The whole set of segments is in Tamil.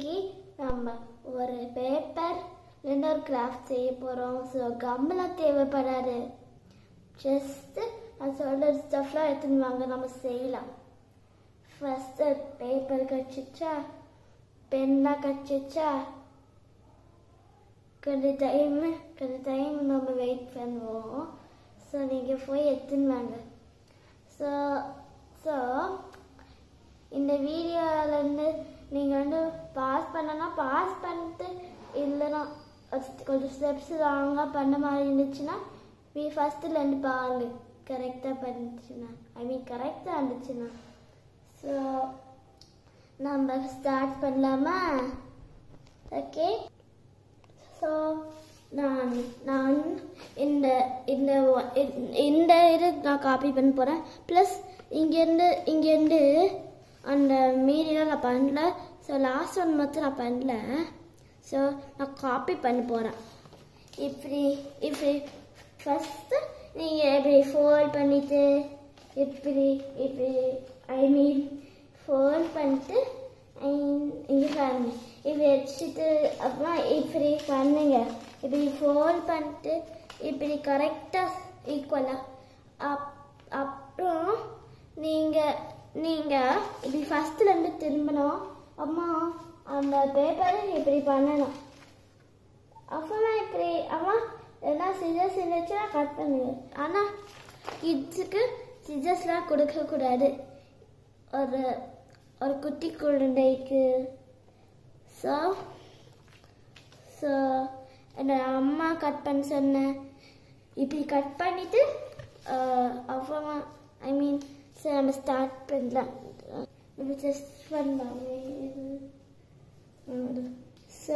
இன்னைக்கு நம்ம ஒரு பேப்பர் இல்லைன்னா ஒரு கிராஃப்ட் செய்ய போகிறோம் ஸோ கம்மெல்லாம் தேவைப்படாது ஜஸ்ட்டு நான் சொல்கிற ஸ்டஃப்லாம் எடுத்துன்னு வாங்க நம்ம செய்யலாம் ஃபஸ்ட்டு பேப்பர் கச்சிச்சா பென்லாம் கச்சிச்சா கொஞ்சம் டைம் கொஞ்சம் டைம் நம்ம வெயிட் பண்ணுவோம் ஸோ நீங்கள் போய் எடுத்துன்னு வாங்க ஸோ ஸோ இந்த வீடியோலேருந்து நீங்கள் வந்து பாஸ் பண்ணனா பாஸ் பண்ணிட்டு இல்லைன்னா அது கொஞ்சம் ஸ்டெப்ஸ் ராங்காக பண்ண மாதிரி இருந்துச்சுன்னா வீ ஃபஸ்ட்டுலேருந்து பாருங்க கரெக்டாக பண்ணிச்சுன்னா ஐ மீன் கரெக்டாக இருந்துச்சுன்னா ஸோ நம்ம ஸ்டார்ட் பண்ணலாமா ஓகே ஸோ நான் நான் இந்த இந்த ஒ- இந்த- இந்த இது நான் காப்பி பண்ண போகிறேன் ப்ளஸ் இங்கேருந்து இங்கேருந்து அந்த மீதிலாம் நான் பண்ணல ஸோ லாஸ்ட் ஒன் மட்டும் நான் பண்ணல ஸோ நான் காப்பி பண்ண போகிறேன் இப்படி இப்படி ஃபஸ்ட்டு நீங்கள் இப்படி ஃபோல்ட் பண்ணிவிட்டு இப்படி இப்படி ஐ மீன் ஃபோல்ட் பண்ணிட்டு இங்கே பாருங்க இப்படி வச்சுட்டு அப்புறம் இப்படி பண்ணுங்க இப்படி ஃபோல்ட் பண்ணிட்டு இப்படி கரெக்டாக ஈக்குவலாக அப் அப்புறம் நீங்கள் நீங்கள் இப்படி ஃபஸ்ட்டுலேருந்து திரும்பணும் அம்மா அந்த பேப்பரை இப்படி பண்ணணும் அப்புறமா இப்படி அம்மா எதனா சிஜர்ஸ் இருந்துச்சுன்னா கட் பண்ணுங்க ஆனால் கிட்ஸுக்கு சிஜர்ஸ்லாம் கொடுக்கக்கூடாது ஒரு ஒரு குட்டி குழந்தைக்கு ஸோ ஸோ என்னோட அம்மா கட் பண்ண சொன்னேன் இப்படி கட் பண்ணிட்டு அஹ், அப்புறமா ஐ மீன் சரி நம்ம ஸ்டார்ட் பண்ணலாம் நம்ம ஜஸ்ட் பண்ணலாம் ஸோ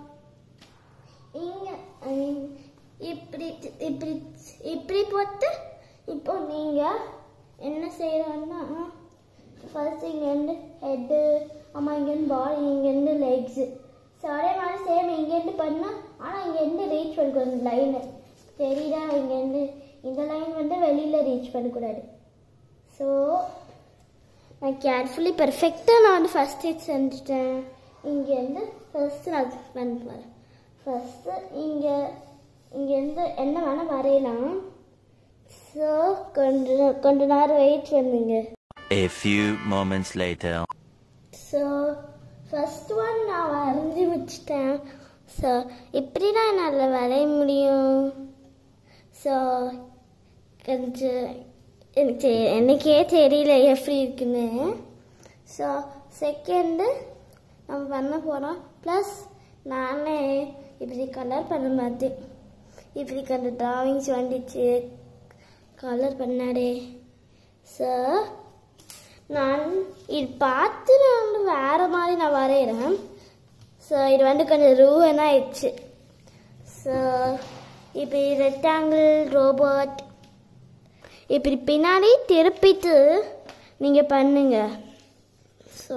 இங்க ஐ மீன் இப்படி இப்படி இப்படி போட்டு இப்போ நீங்க என்ன செய்யறோம்னா ஃபர்ஸ்ட் இங்கேருந்து ஹெட்டு அம்மா இங்கேருந்து பாடி இங்கேருந்து லெக்ஸு ஸோ அதே மாதிரி சேம் இங்கேருந்து பண்ணால் ஆனால் இங்கேருந்து ரீச் பண்ணக்கூடாது லைனு தெரியுதா இங்கேருந்து இந்த லைன் வந்து வெளியில் ரீச் பண்ணக்கூடாது ஸோ நான் கேர்ஃபுல்லி பெர்ஃபெக்டாக நான் வந்து ஃபஸ்ட் ஸ்டேஜ் செஞ்சுட்டேன் இங்கேருந்து ஃபஸ்ட்டு நான் பண்ண போகிறேன் ஃபஸ்ட்டு இங்கே இங்கேருந்து என்ன வேணால் வரையலாம் ஸோ கொஞ்ச கொஞ்ச நேரம் வெயிட் பண்ணுங்க A few moments later. So first one நான் வரைஞ்சி வச்சுட்டேன் ஸோ இப்படி தான் என்னால் வரைய முடியும் ஸோ கொஞ்சம் எனக்கு தெ- எனக்கே தெரியல எப்படி இருக்குன்னு ஸோ செகண்டு நம்ம பண்ண போகிறோம் ப்ளஸ் நானே இப்படி கலர் பண்ண மாட்டேன் இப்படி கொஞ்சம் டிராவிங்ஸ் வந்துச்சு கலர் பண்ணாடே ஸோ நான் இது பார்த்து நான் வந்து வேறு மாதிரி நான் வரைகிறேன் ஸோ இது வந்து கொஞ்சம் ரூவன் ஆயிடுச்சு ஸோ இப்படி ரெக்டாங்கிள் ரோபோட் இப்படி பின்னாடி திருப்பிட்டு நீங்கள் பண்ணுங்க ஸோ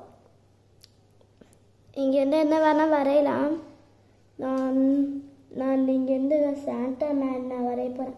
இங்கேருந்து என்ன வேணால் வரையலாம் நான் நான் இங்கேருந்து சாண்டா மேன் நான் வரைய போகிறேன்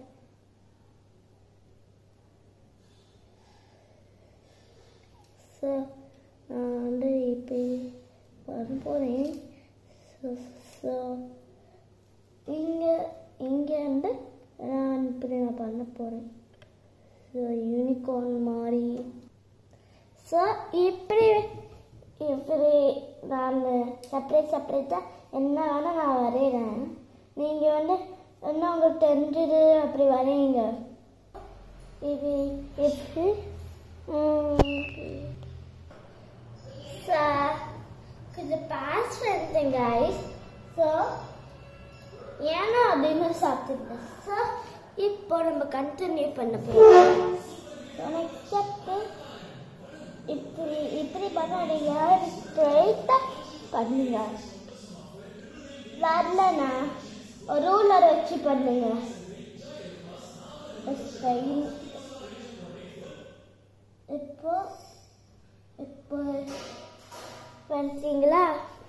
ஸோ நான் வந்து இப்போ வர போகிறேன் ஸோ ஸோ இங்கே இங்கே வந்து நான் இப்படி நான் பண்ண போகிறேன் ஸோ யூனிகார்ன் மாதிரி ஸோ இப்படி இப்படி நான் செப்பரேட் செப்பரேட்டாக என்ன வேணால் நான் வரைகிறேன் நீங்கள் வந்து இன்னும் உங்களுக்கு தெரிஞ்சது அப்படி வரையுங்க இது எப்படி ஸோ கொஞ்சம் பாஸ் பண்ணிட்டேன் கைஸ் ஸோ ஏன்னா அப்படின்னு சாப்பிட்டுருந்தேன் ஸோ இப்போ நம்ம கண்டினியூ பண்ண போகிறோம் நெக்ஸ்ட் இப்படி இப்படி பண்ணாதீங்க ஸ்ட்ரைட்டாக பண்ணுங்க வரலண்ணா ஒரு ரூலர் வச்சு பண்ணுங்க ஸ்டைல் இப்போ இப்போ பண்ணிட்டீங்களா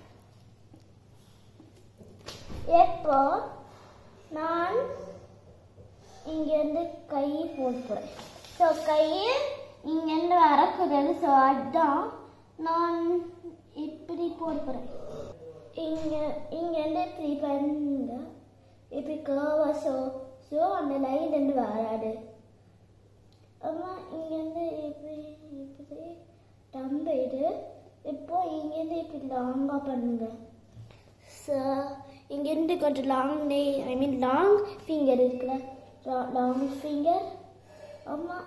இப்போ நான் இங்கேருந்து கை போட்டுறேன் ஸோ கையை இங்கேருந்து வரக்கூடாது ஸோ அதான் நான் இப்படி இப்படி போட போகிறேன் இங்கே இங்கேருந்து இப்படி பண்ணுங்க இப்படி கேர்வா ஸோ ஸோ அந்த லைன் ரெண்டு வராது அம்மா இங்கேருந்து இப்படி இப்படி தம்பிடு இப்போ இங்கேருந்து இப்படி லாங்காக பண்ணுங்க ஸோ இங்கேருந்து கொஞ்சம் லாங் நே ஐ மீன் லாங் ஃபிங்கர் இருக்குல்ல லாங் ஃபிங்கர் அம்மா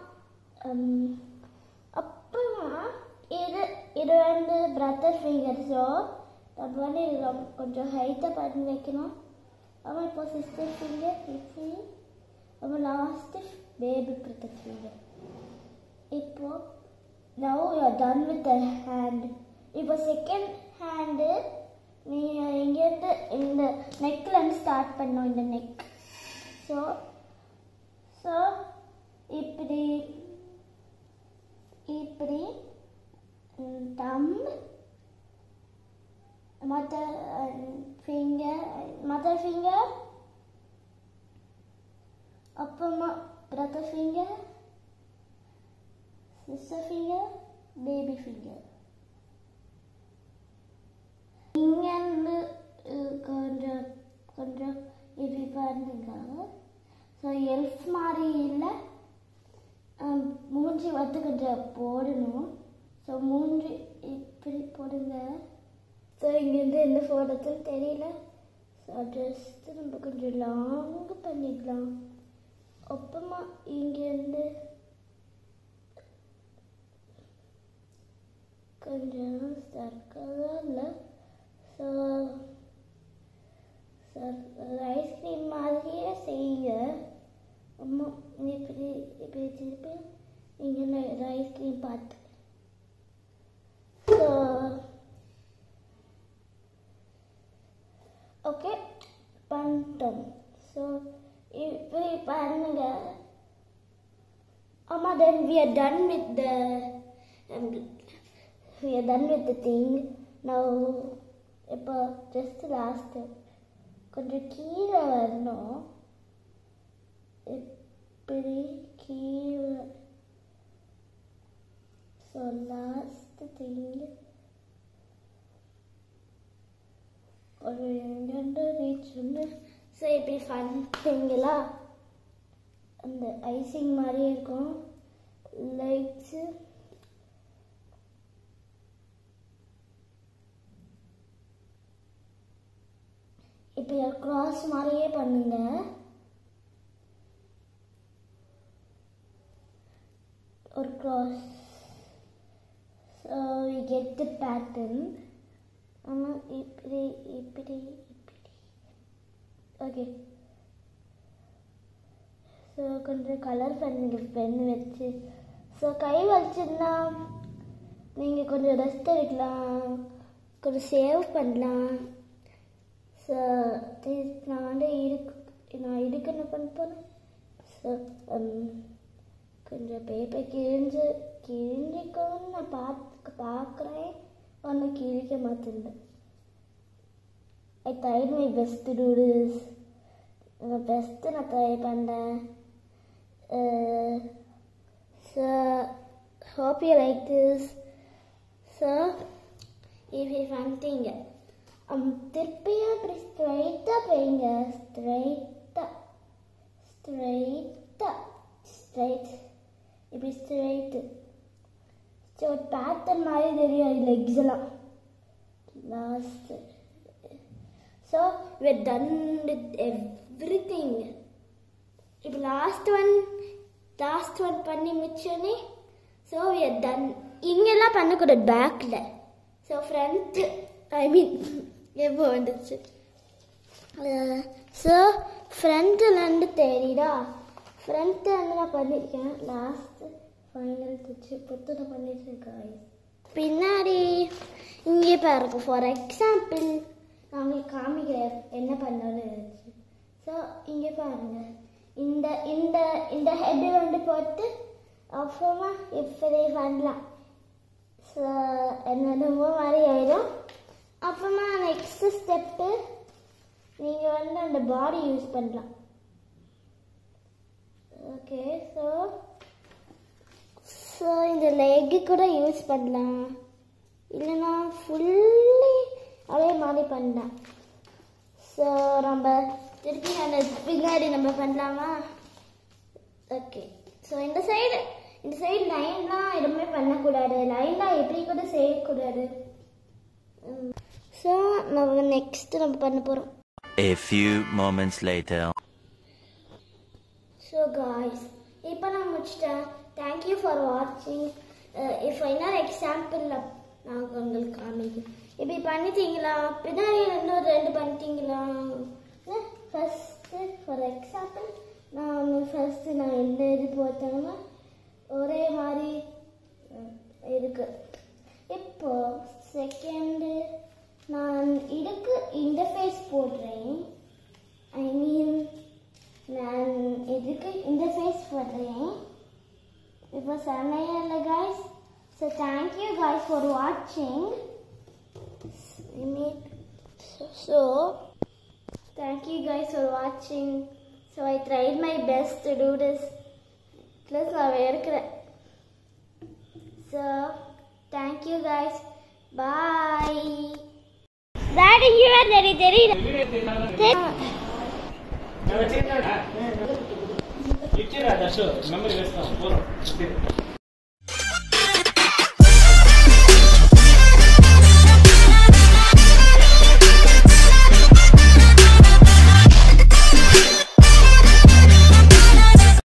அப்புறமா இது இது வந்து பிரதர் ஃபிங்கர் ஸோ நம்ம வந்து இது ரொம்ப கொஞ்சம் ஹைட்டாக பண்ணி வைக்கணும் அப்புறம் இப்போ சிஸ்டர் ஃபிங்கர் இப்படி அப்புறம் லாஸ்ட்டு பேபி பிரதர் ஃபிங்கர் இப்போ now you are done with the hand இப்போ செகண்ட் ஹேண்டு நீங்கள் இங்கேருந்து இந்த நெக்லேருந்து ஸ்டார்ட் பண்ணோம் இந்த நெக் ஸோ ஸோ இப்படி இப்படி தம் மற்ற ஃபிங்கர் மற்ற ஃபிங்கர் அப்புறமா brother finger sister finger baby finger இங்கேருந்து கொஞ்சம் கொஞ்சம் இப்படி பாருங்க ஸோ எல்ஃப் மாதிரி இல்லை மூஞ்சி வந்து கொஞ்சம் போடணும் ஸோ மூஞ்சி இப்படி போடுங்க ஸோ இங்கேருந்து எந்த ஃபோட்டோத்துன்னு தெரியல ஸோ ஜஸ்ட் நம்ம கொஞ்சம் லாங் பண்ணிக்கலாம் அப்புறமா இங்கேருந்து கொஞ்சம் சர்க்கலாக இல்லை ஸோ ஐஸ்கிரீம் மாதிரியே செய்யுங்க அம்மா இப்படி இப்படி திருப்பி இங்கே ஐஸ்கிரீம் பார்த்து ஸோ ஓகே பண்ணிட்டோம் ஸோ இப்படி பண்ணுங்க அம்மா then we are done with the we are done with the thing. Now, இப்போ ஜஸ்ட் லாஸ்ட்டு கொஞ்சம் கீழே வரணும் இப்படி கீழே ஸோ லாஸ்ட் திங் ஒரு ரெண்டு ரீச் வந்து ஸோ இப்படி பண்ணுறீங்களா அந்த ஐசிங் மாதிரி இருக்கும் லைட்ஸு இப்போ கிராஸ் மாதிரியே பண்ணுங்க ஒரு cross so get the pattern ஆனால் இப்படி இப்படி இப்படி ஓகே ஸோ கொஞ்சம் கலர் பண்ணுங்க பென் வச்சு ஸோ கை வச்சுருந்தா நீங்கள் கொஞ்சம் ரெஸ்ட் எடுக்கலாம் கொஞ்சம் சேவ் பண்ணலாம் ஸோ நான் வந்து இருக்கு நான் இதுக்கு என்ன பண்ண போகிறேன் ஸோ கொஞ்சம் பேப்பர் கிழிஞ்சு கிழிஞ்சிக்கணும்னு நான் பார்த்து பார்க்குறேன் ஒன்றும் கிழிக்க மாட்டேன் I try my best to this நான் பெஸ்ட்டு நான் ட்ரை பண்ணேன் so hope you like this so if you ஃபண்டிங்க திருப்பியும் இப்படி ஸ்ட்ரைட்டாக போயிங்க ஸ்ட்ரைட்டாக ஸ்ட்ரைட்டாக ஸ்ட்ரைட் இப்படி ஸ்ட்ரைட்டு ஸோ ஒரு பேட்டர்ன் மாதிரி தெரியும் லெக்ஸ் எல்லாம் last so we're done with every thing இப்போ லாஸ்ட் ஒன் லாஸ்ட் ஒன் பண்ணி மிச்சோன்னே ஸோ we're டன் இங்கெல்லாம் பண்ணக்கூடாது பேக்கில் ஸோ ஃப்ரண்ட்டு ஐ மீன் எப்போ வந்துச்சு ஸோ ஃப்ரண்ட்லேருந்து தெரியுதா ஃப்ரண்ட்லேருந்து நான் பண்ணியிருக்கேன் லாஸ்ட்டு ஃபைனல் தச்சு பொத்து நான் பண்ணிட்டுருக்கேன் பின்னாடி இங்கே பாருங்க ஃபார் எக்ஸாம்பிள் நான் உங்களுக்கு காமிக்கிறேன் என்ன பண்ணணும்னு இருந்துச்சு ஸோ இங்கே பாருங்க இந்த இந்த இந்த ஹெட்டு வந்து போட்டு அப்புறமா இப்படி பண்ணலாம் ஸோ என்னென்னமோ மாதிரி ஆயிடும் அப்புறமா நெக்ஸ்ட் ஸ்டெப்பு நீங்கள் வந்து அந்த பாடி யூஸ் பண்ணலாம் ஓகே ஸோ ஸோ இந்த லெக்கு கூட யூஸ் பண்ணலாம் இல்லைன்னா ஃபுல்லி அதே மாதிரி பண்ணேன் ஸோ நம்ம திருப்பி அந்த பின்னாடி நம்ம பண்ணலாமா ஓகே ஸோ இந்த சைடு இந்த சைடு லைன்லாம் எதுவுமே பண்ணக்கூடாது லைன்லாம் எப்படி கூட செய்யக்கூடாது ஸோ நம்ம நெக்ஸ்ட் நம்ம பண்ண போகிறோம் A few moments later. So guys இப்போ நான் முடிச்சிட்டேன் தேங்க்யூ ஃபார் வாட்சிங் இப்போ இன்னொரு எக்ஸாம்பிளில் நான் உங்களுக்கு காமிக்கிறேன் இப்படி பண்ணிட்டீங்களா பின்னாடி இன்னொரு ரெண்டு பண்ணிட்டீங்களா ஃபஸ்ட்டு ஃபார் எக்ஸாம்பிள் நான் ஃபஸ்ட்டு நான் எந்த இது போட்டேன்னா ஒரே மாதிரி அஹ், இருக்கு இப்போ செகண்டு நான் இதுக்கு இந்த ஃபேஸ் போடுறேன் ஐ மீன் நான் இதுக்கு இந்த ஃபேஸ் போடுறேன் இப்போ செம்மையா இல்லை guys so thank you guys for வாட்சிங் ஸோ தேங்க்யூ காய்ஸ் ஃபார் வாட்சிங் so I tried my best to do this plus நான் இருக்கிறேன் so thank you guys bye daddy இங்கே தெரி தெரியல ఇచ్చిరా దశ మెమరీ వేస్తాం